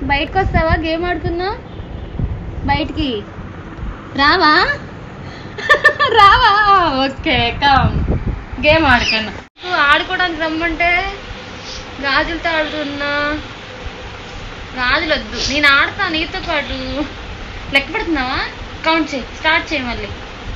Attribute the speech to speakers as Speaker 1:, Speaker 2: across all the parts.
Speaker 1: బయటకు వస్తావా గేమ్ ఆడుకుందాం బయటికి రావా రావా ఓకే కమ్ గేమ్ ఆడుకున్నా నువ్వు ఆడుకోవడానికి రమ్మంటే గాజులతో ఆడుతున్నా గాజులు వద్దు నేను ఆడతా నీతో పాటు లెక్క పెడుతున్నావా కౌంట్ చేయి స్టార్ట్ చేయి మళ్ళీ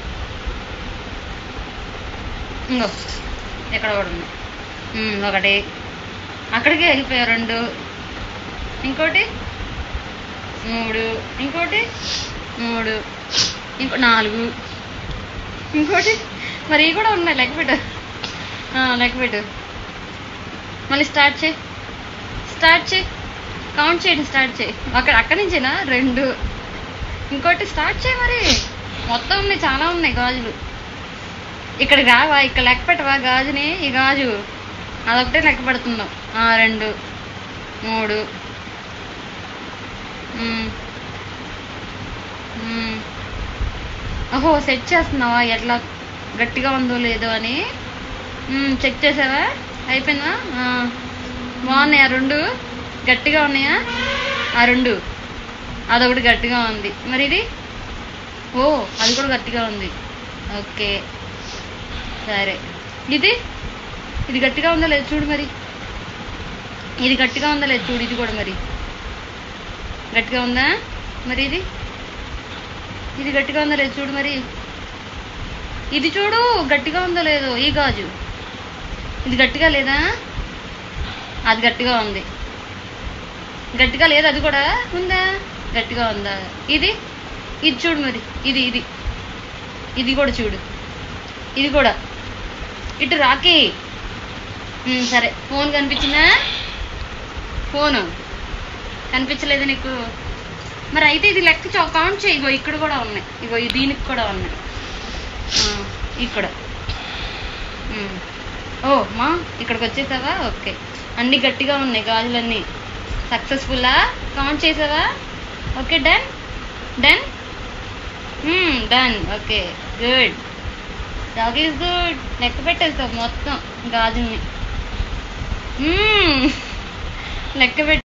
Speaker 1: ఇంకో ఎక్కడ కూడా ఉంది ఉమ్, ఒకటి అక్కడికే వెళ్ళిపోయావు రెండు ఇంకోటి మూడు ఇంకోటి మూడు ఇంకో నాలుగు ఇంకోటి మరి ఇవి కూడా ఉన్నాయి లెక్క పెట్టు ఆ, లెక్క పెట్టు మళ్ళీ స్టార్ట్ చేయి స్టార్ట్ చేయి కౌంట్ చేయడం స్టార్ట్ చేయి అక్కడ అక్కడి నుంచేనా రెండు ఇంకోటి స్టార్ట్ చేయి మరి మొత్తం ఉన్నాయి చాలా ఉన్నాయి గాజులు ఇక్కడ రావా ఇక్కడ లెక్క పెట్టవా గాజుని ఈ గాజు అదొకటే లెక్క పెడుతున్నాం ఆ, రెండు మూడు మ్మ్. మ్మ్. ఓహో సెట్ చేస్తున్నావా ఎట్లా గట్టిగా ఉందో లేదో అని మ్మ్, చెక్ చేసావా అయిపోయిందా ఆ. బాగున్నాయా రెండు గట్టిగా ఉన్నాయా ఆ రెండు అదొకటి గట్టిగా ఉంది మరి ఇది ఓ అది కూడా గట్టిగా ఉంది ఓకే సరే ఇది ఇది గట్టిగా ఉందా లేదు చూడు మరి ఇది గట్టిగా ఉందా లేదు చూడు ఇది కూడా మరి గట్టిగా ఉందా మరి ఇది ఇది గట్టిగా ఉందా లేదు చూడు మరి ఇది చూడు గట్టిగా ఉందో లేదో ఈ గాజు ఇది గట్టిగా లేదా అది గట్టిగా ఉంది గట్టిగా లేదు అది కూడా ఉందా గట్టిగా ఉందా ఇది ఇది చూడు మరి ఇది ఇది ఇది కూడా చూడు ఇది కూడా ఇటు రాకి ఉమ్, సరే ఫోన్ కనిపించిందా ఫోను కనిపించలేదు నీకు మరి అయితే ఇది లెక్క చౌ- కౌంట్ చేయి ఇగో ఇక్కడ కూడా ఉన్నాయి ఇగో ఈ దీనికి కూడా ఉన్నాయి ఆ, ఇక్కడ ఉమ్. ఓ మా ఇక్కడికి వచ్చేసావా ఓకే అన్ని గట్టిగా ఉన్నాయి గాజులన్నీ సక్సెస్ఫుల్లా కౌంట్ చేసావా okay done done done okay good dog is good లెక్క పెట్టేస్తావు మొత్తం గాజుల్ని మ్మ్. లెక్క పెట్టి